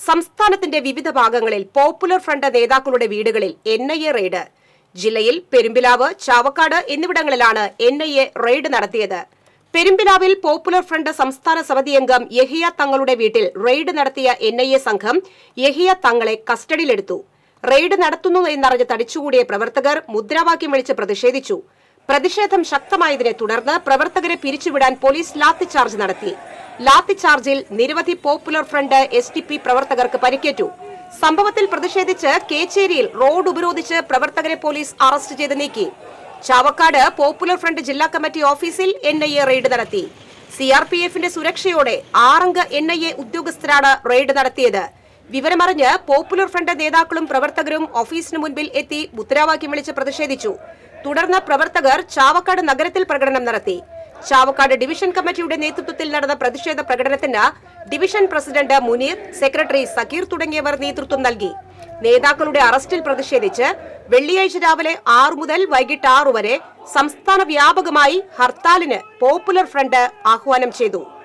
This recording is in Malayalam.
സംസ്ഥാനത്തിന്റെ വിവിധ ഭാഗങ്ങളിൽ പോപ്പുലർ ഫ്രണ്ട് നേതാക്കളുടെ വീടുകളിൽ എൻ ഐ എ റെയ്ഡ് ജില്ലയിൽ പെരുമ്പിലാവ് ചാവക്കാട് എന്നിവിടങ്ങളിലാണ് എൻ ഐ എ റെയ്ഡ് നടത്തിയത് പെരുമ്പിലാവിൽ പോപ്പുലർ ഫ്രണ്ട് സംസ്ഥാന സമിതി അംഗം യഹിയ തങ്ങളുടെ വീട്ടിൽ റെയ്ഡ് നടത്തിയ എൻ ഐ എ സംഘം യഹിയ തങ്ങളെ കസ്റ്റഡിയിലെടുത്തു റെയ്ഡ് നടത്തുന്നു എന്നറിഞ്ഞ് തടിച്ചുകൂടിയ പ്രവർത്തകർ മുദ്രാവാക്യം വിളിച്ച് പ്രതിഷേധിച്ചു പ്രതിഷേധം ശക്തമായതിനെ തുടർന്ന് പ്രവർത്തകരെ പിരിച്ചുവിടാൻ പോലീസ് ലാത്തിചാർജ് നടത്തി ലാത്തിചാർജിൽ നിരവധി Popular Front S T P പ്രവർത്തകർക്ക് പരിക്കേറ്റു സംഭവത്തിൽ പ്രതിഷേധിച്ച് കേച്ചേരിയിൽ റോഡ് ഉപരോധിച്ച് പ്രവർത്തകരെ പോലീസ് അറസ്റ്റ് ചെയ്ത് നീക്കി ചാവക്കാട് പോപ്പുലർ ഫ്രണ്ട് ജില്ലാ കമ്മിറ്റി ഓഫീസിൽ എൻ ഐ എ റെയ്ഡ് നടത്തി സി ആർ പി എഫിന്റെ സുരക്ഷയോടെ ആറംഗ എൻ ഐ എ ഉദ്യോഗസ്ഥരാണ് റെയ്ഡ് നടത്തിയത് വിവരമറിഞ്ഞ് പോപ്പുലർ ഫ്രണ്ട് നേതാക്കളും പ്രവർത്തകരും ഓഫീസിന് മുൻപിൽ എത്തി മുദ്രാവാക്യം വിളിച്ച് പ്രതിഷേധിച്ചു തുടർന്ന് പ്രവർത്തകർ ചാവക്കാട് നഗരത്തിൽ പ്രകടനം നടത്തി ചാവക്കാട് ഡിവിഷൻ കമ്മിറ്റിയുടെ നേതൃത്വത്തിൽ നടന്ന പ്രതിഷേധ പ്രകടനത്തിന് division president Muneer secretary Zakir തുടങ്ങിയവർ നേതൃത്വം നൽകി നേതാക്കളുടെ അറസ്റ്റിൽ പ്രതിഷേധിച്ച് വെള്ളിയാഴ്ച രാവിലെ ആറു മുതൽ വൈകിട്ട് ആറു വരെ സംസ്ഥാന വ്യാപകമായി ഹർത്താലിന് പോപ്പുലർ ഫ്രണ്ട് ആഹ്വാനം ചെയ്തു